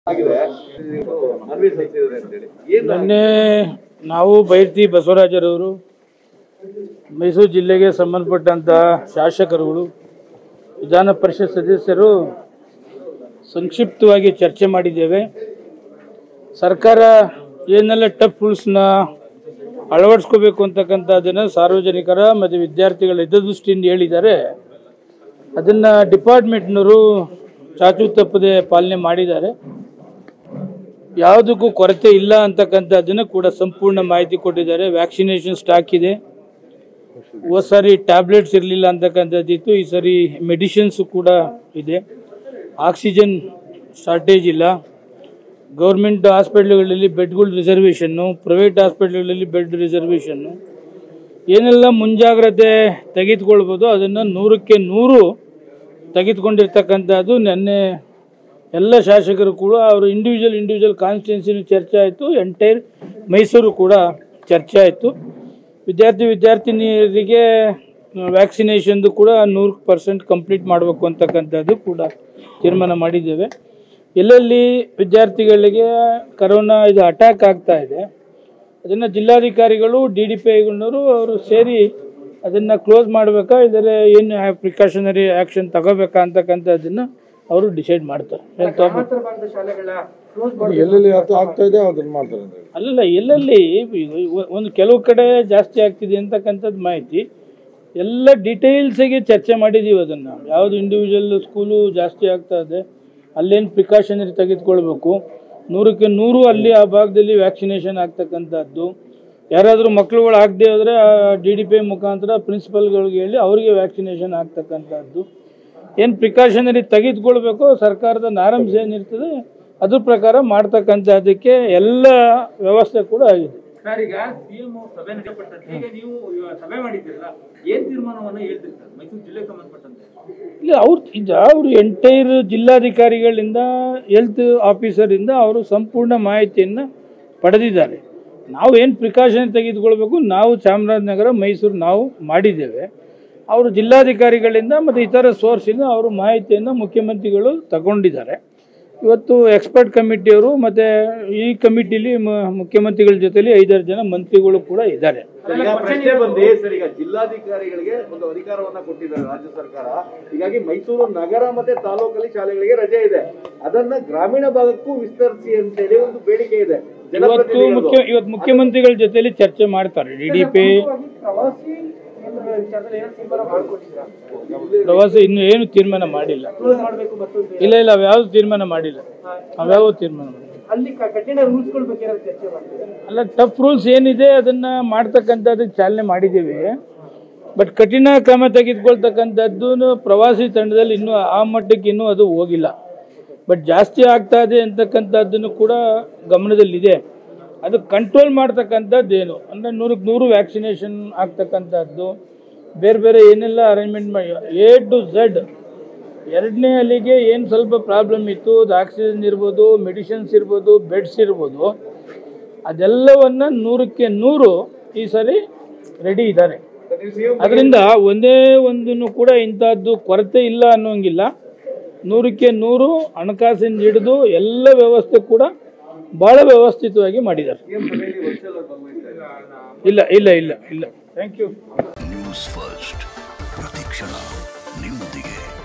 ಆಗಿದೆ ಇದು ಮನವಿ ಸಲ್ಲಿಸಿದ್ದಾರೆ ಅಂತೇಳಿ ಏನ್ ನಿನ್ನೆ ನಾವು ಬೈರ್ತಿ ಬಸವರಾಜರವರು ಮೈಸೂರು ಜಿಲ್ಲೆಗೆ ಸಂಬಂಧಪಟ್ಟಂಥ ಶಾಸಕರುಗಳು ವಿಧಾನ ಪರಿಷತ್ ಸದಸ್ಯರು ಸಂಕ್ಷಿಪ್ತವಾಗಿ ಚರ್ಚೆ ಮಾಡಿದ್ದೇವೆ ಸರ್ಕಾರ ಏನೆಲ್ಲ ಟಫ್ ರೂಲ್ಸ್ನ ಅಳವಡಿಸ್ಕೋಬೇಕು ಅಂತಕ್ಕಂಥದ್ದನ್ನು ಸಾರ್ವಜನಿಕರ ಮತ್ತು ವಿದ್ಯಾರ್ಥಿಗಳ ಹಿತದೃಷ್ಟಿಯಿಂದ ಹೇಳಿದ್ದಾರೆ ಅದನ್ನು ಡಿಪಾರ್ಟ್ಮೆಂಟ್ನವರು ಚಾಚು ತಪ್ಪದೆ ಪಾಲನೆ ಮಾಡಿದ್ದಾರೆ ಯಾವುದಕ್ಕೂ ಕೊರತೆ ಇಲ್ಲ ಅಂತಕ್ಕಂಥದ್ದನ್ನು ಕೂಡ ಸಂಪೂರ್ಣ ಮಾಹಿತಿ ಕೊಟ್ಟಿದ್ದಾರೆ ವ್ಯಾಕ್ಸಿನೇಷನ್ ಸ್ಟಾಕ್ ಇದೆ ಹೋದ ಸಾರಿ ಟ್ಯಾಬ್ಲೆಟ್ಸ್ ಇರಲಿಲ್ಲ ಅಂತಕ್ಕಂಥದ್ದಿತ್ತು ಈ ಸರಿ ಮೆಡಿಸಿನ್ಸು ಕೂಡ ಇದೆ ಆಕ್ಸಿಜನ್ ಶಾರ್ಟೇಜ್ ಇಲ್ಲ ಗೌರ್ಮೆಂಟ್ ಹಾಸ್ಪಿಟ್ಲ್ಗಳಲ್ಲಿ ಬೆಡ್ಗಳ ರಿಸರ್ವೇಷನ್ನು ಪ್ರೈವೇಟ್ ಹಾಸ್ಪಿಟ್ಲ್ಗಳಲ್ಲಿ ಬೆಡ್ ರಿಸರ್ವೇಷನ್ನು ಏನೆಲ್ಲ ಮುಂಜಾಗ್ರತೆ ತೆಗೆದುಕೊಳ್ಬೋದು ಅದನ್ನು ನೂರಕ್ಕೆ ನೂರು ತೆಗೆದುಕೊಂಡಿರ್ತಕ್ಕಂಥದ್ದು ನಿನ್ನೆ ಎಲ್ಲ ಶಾಸಕರು ಕೂಡ ಅವರು ಇಂಡಿವಿಜುವಲ್ ಇಂಡಿವಿಜುವಲ್ ಕಾನ್ಸ್ಟಿಟ್ಯೂನ್ಸಿನೂ ಚರ್ಚೆ ಆಯಿತು ಎಂಟೈರ್ ಮೈಸೂರು ಕೂಡ ಚರ್ಚೆ ಆಯಿತು ವಿದ್ಯಾರ್ಥಿ ವಿದ್ಯಾರ್ಥಿನಿಯರಿಗೆ ವ್ಯಾಕ್ಸಿನೇಷನ್ದು ಕೂಡ ನೂರು ಪರ್ಸೆಂಟ್ ಕಂಪ್ಲೀಟ್ ಮಾಡಬೇಕು ಅಂತಕ್ಕಂಥದ್ದು ಕೂಡ ತೀರ್ಮಾನ ಮಾಡಿದ್ದೇವೆ ಎಲ್ಲೆಲ್ಲಿ ವಿದ್ಯಾರ್ಥಿಗಳಿಗೆ ಕರೋನಾ ಇದು ಅಟ್ಯಾಕ್ ಆಗ್ತಾ ಇದೆ ಅದನ್ನು ಜಿಲ್ಲಾಧಿಕಾರಿಗಳು ಡಿ ಡಿ ಪಿ ಐಗಳವರು ಅವರು ಸೇರಿ ಅದನ್ನು ಕ್ಲೋಸ್ ಮಾಡಬೇಕಾ ಇದರ ಏನು ಪ್ರಿಕಾಷನರಿ ಆ್ಯಕ್ಷನ್ ತಗೋಬೇಕಾ ಅಂತಕ್ಕಂಥದ್ದನ್ನು ಅವರು ಡಿಸೈಡ್ ಮಾಡ್ತಾರೆ ಏನ್ ತಗೋ- ಎಲ್ಲೆಲ್ಲಿ ಅರ್ಥ ಆಗ್ತಾ ಇದೆ ಅದನ್ನ ಮಾಡ್ತಾರೆ ಅಂತ ಹೇಳಿ. ಅಲ್ಲಲ್ಲ ಎಲ್ಲೆಲ್ಲಿ ಈಗ ಒಂದು ಕೆಲವು ಕಡೆ ಜಾಸ್ತಿ ಆಗ್ತಿದೆ ಅಂತಕ್ಕಂಥದ್ದು ಮಾಹಿತಿ ಎಲ್ಲ ಡೀಟೇಲ್ಸಿಗೆ ಚರ್ಚೆ ಮಾಡಿದ್ದೀವಿ ಅದನ್ನು ಯಾವುದು ಇಂಡಿವಿಜುವಲ್ ಸ್ಕೂಲು ಜಾಸ್ತಿ ಆಗ್ತಾ ಇದೆ ಅಲ್ಲೇನು ಪ್ರಿಕಾಷನರಿ ತೆಗೆದುಕೊಳ್ಬೇಕು ನೂರಕ್ಕೆ ನೂರು ಅಲ್ಲಿ ಆ ಭಾಗದಲ್ಲಿ ವ್ಯಾಕ್ಸಿನೇಷನ್ ಆಗ್ತಕ್ಕಂಥದ್ದು ಯಾರಾದರೂ ಮಕ್ಳುಗಳು ಆಗದೆ ಹೋದರೆ ಡಿ ಡಿ ಪಿ ಮುಖಾಂತರ ಪ್ರಿನ್ಸಿಪಲ್ಗಳಿಗೆ ಹೇಳಿ ಅವರಿಗೆ ವ್ಯಾಕ್ಸಿನೇಷನ್ ಆಗ್ತಕ್ಕಂಥದ್ದು ಏನು ಪ್ರಿಕಾಷನರಿ ತೆಗೆದುಕೊಳ್ಬೇಕು ಸರ್ಕಾರದ ನಾರಮ್ಸ್ ಏನಿರ್ತದೆ ಅದ್ರ ಪ್ರಕಾರ ಮಾಡ್ತಕ್ಕಂಥದ್ದಕ್ಕೆ ಎಲ್ಲ ವ್ಯವಸ್ಥೆ ಕೂಡ ಆಗಿದೆ ಸರ್ ಈಗ ಸಿಎಂ ಸಭೆ ನಡೆಯಪಟ್ಟಂತೆ ಈಗ ನೀವು ಇವಾಗ ಸಭೆ ಮಾಡಿದ್ದೀರಲ್ಲ ಏನ್ ತೀರ್ಮಾನವನ್ನ ಹೇಳ್ತೀರಿ ಸರ್ ಮೈಸೂರು ಜಿಲ್ಲೆಗೆ ಸಂಬಂಧಪಟ್ಟಂತೆ ಇಲ್ಲ ಅವ್ರು ಈಗ ಅವರು ಎಂಟೈರ್ ಜಿಲ್ಲಾಧಿಕಾರಿಗಳಿಂದ ಹೆಲ್ತ್ ಆಫೀಸರಿಂದ ಅವರು ಸಂಪೂರ್ಣ ಮಾಹಿತಿಯನ್ನು ಪಡೆದಿದ್ದಾರೆ ನಾವು ಏನು ಪ್ರಿಕಾಷನ್ ತೆಗೆದುಕೊಳ್ಬೇಕು ನಾವು ಚಾಮರಾಜನಗರ ಮೈಸೂರು ನಾವು ಮಾಡಿದ್ದೇವೆ ಅವರು ಜಿಲ್ಲಾಧಿಕಾರಿಗಳಿಂದ ಮತ್ತು ಇತರ ಸೋರ್ಸಿಂದ ಅವರು ಮಾಹಿತಿಯನ್ನು ಮುಖ್ಯಮಂತ್ರಿಗಳು ತಗೊಂಡಿದ್ದಾರೆ ಇವತ್ತು ಎಕ್ಸ್ಪರ್ಟ್ ಕಮಿಟಿಯವರು ಮತ್ತು ಈ ಕಮಿಟಿಲಿ ಮುಖ್ಯಮಂತ್ರಿಗಳ ಜೊತೆಲಿ ಐದಾರು ಜನ ಮಂತ್ರಿಗಳು ಕೂಡ ಇದ್ದಾರೆ ಈಗ ಪ್ರಶ್ನೆ ಬಂದೆ ಸರ್ ಈಗ ಜಿಲ್ಲಾಧಿಕಾರಿಗಳಿಗೆ ಒಂದು ಅಧಿಕಾರವನ್ನ ಕೊಟ್ಟಿದ್ದಾರೆ ರಾಜ್ಯ ಸರ್ಕಾರ ಹೀಗಾಗಿ ಮೈಸೂರು ನಗರ ಮತ್ತೆ ತಾಲೂಕಲ್ಲಿ ಶಾಲೆಗಳಿಗೆ ರಜೆ ಇದೆ ಅದನ್ನ ಗ್ರಾಮೀಣ ಭಾಗಕ್ಕೂ ವಿಸ್ತರಿಸಿ ಅಂತೇಳಿ ಒಂದು ಬೇಡಿಕೆ ಇದೆ ಇವತ್ತು ಜನಪ್ರತಿನಿಧಿಗಳದು. ಮುಖ್ಯ ಇವತ್ತು ಮುಖ್ಯಮಂತ್ರಿಗಳ ಜೊತೆಲಿ ಚರ್ಚೆ ಮಾಡ್ತಾರೆ ಡಿ ಡಿ ಪಿ ಪ್ರವಾಸಿ ಕೇಂದ್ರಗಳ ವಿಚಾರದಲ್ಲಿ ಏನೋ ತೀರ್ಮಾನ ಮಾಡ್ಕೊಟ್ಟಿದ್ದೀರಾ ಪ್ರವಾಸ ಇನ್ನು ಏನು ತೀರ್ಮಾನ ಮಾಡಿಲ್ಲ ಕ್ಲೋಸ್ ಮಾಡಬೇಕು ಮತ್ತೊಂದು ಇಲ್ಲ ಇಲ್ಲ ಅವ್ಯಾವುದು ತೀರ್ಮಾನ ಮಾಡಿಲ್ಲ ಅವ್ಯಾವ ತೀರ್ಮಾನ ಮಾಡಿಲ್ಲ ಅಲ್ಲಿ ಕ- ಕಠಿಣ ರೂಲ್ಸ್ಗಳ ಬಗ್ಗೆ ಏನಾದ್ರು ಚರ್ಚೆ ಮಾಡ್ತೀರಾ ಅಲ್ಲ ಟಫ್ ರೂಲ್ಸ್ ಏನಿದೆ ಅದನ್ನ ಮಾಡ್ತಕ್ಕಂಥದ್ದಕ್ಕೆ ಚಾಲನೆ ಮಾಡಿದ್ದೀವಿ ಬಟ್ ಕಠಿಣ ಕ್ರಮ ತೆಗೆದುಕೊಳ್ತಕ್ಕಂಥದ್ದು ಪ್ರವಾಸಿ ತಂಡದಲ್ಲಿ ಇನ್ನೂ ಆ ಮಟ್ಟಕ್ಕೆ ಇನ್ನೂ ಅದು ಹೋಗಿಲ್ಲ ಬಟ್ ಜಾಸ್ತಿ ಆಗ್ತಾ ಇದೆ ಅಂತಕ್ಕಂಥದ್ದನ್ನು ಕೂಡ ಗಮನದಲ್ಲಿದೆ ಅದು ಕಂಟ್ರೋಲ್ ಮಾಡ್ತಕ್ಕಂಥದ್ದು ಏನು ಅಂದರೆ ನೂರಕ್ಕೆ ನೂರು ವ್ಯಾಕ್ಸಿನೇಷನ್ ಆಗ್ತಕ್ಕಂಥದ್ದು ಬೇರೆ ಬೇರೆ ಏನೆಲ್ಲ ಅರೇಂಜ್ಮೆಂಟ್ ಮಾಡಿ ಎ ಟು ಝಡ್ ಎರಡನೇ ಅಲ್ಲಿಗೆ ಏನು ಸ್ವಲ್ಪ ಪ್ರಾಬ್ಲಮ್ ಇತ್ತು ಅದು ಆಕ್ಸಿಜನ್ ಇರ್ಬೋದು ಮೆಡಿಸಿನ್ಸ್ ಇರ್ಬೋದು ಬೆಡ್ಸ್ ಇರ್ಬೋದು ಅದೆಲ್ಲವನ್ನ ನೂರಕ್ಕೆ ನೂರು ಈ ಸರಿ ರೆಡಿ ಇದ್ದಾರೆ ನೀವು CM ಅದರಿಂದ ಒಂದೇ ಒಂದನ್ನು ಕೂಡ ಇಂಥದ್ದು ಕೊರತೆ ಇಲ್ಲ ಅನ್ನೋಂಗಿಲ್ಲ ನೂರಕ್ಕೆ ನೂರು ಹಣಕಾಸಿನ ಹಿಡಿದು ಎಲ್ಲ ವ್ಯವಸ್ಥೆ ಕೂಡ ಭಾಳ ವ್ಯವಸ್ಥಿತವಾಗಿ ಮಾಡಿದ್ದಾರೆ CM ಸಭೆಯಲ್ಲಿ virtual ಆಗಿ ಭಾಗವಹಿಸ್ತಾ ಇದ್ದಾರೆ. ಇಲ್ಲ ಇಲ್ಲ ಇಲ್ಲ ಇಲ್ಲ ಥ್ಯಾಂಕ್ ಯು ನ್ಯೂಸ್ ಫಸ್ಟ್ ಪ್ರತಿಕ್ಷಣ ನಿಮ್ಮೊಂದಿಗೆ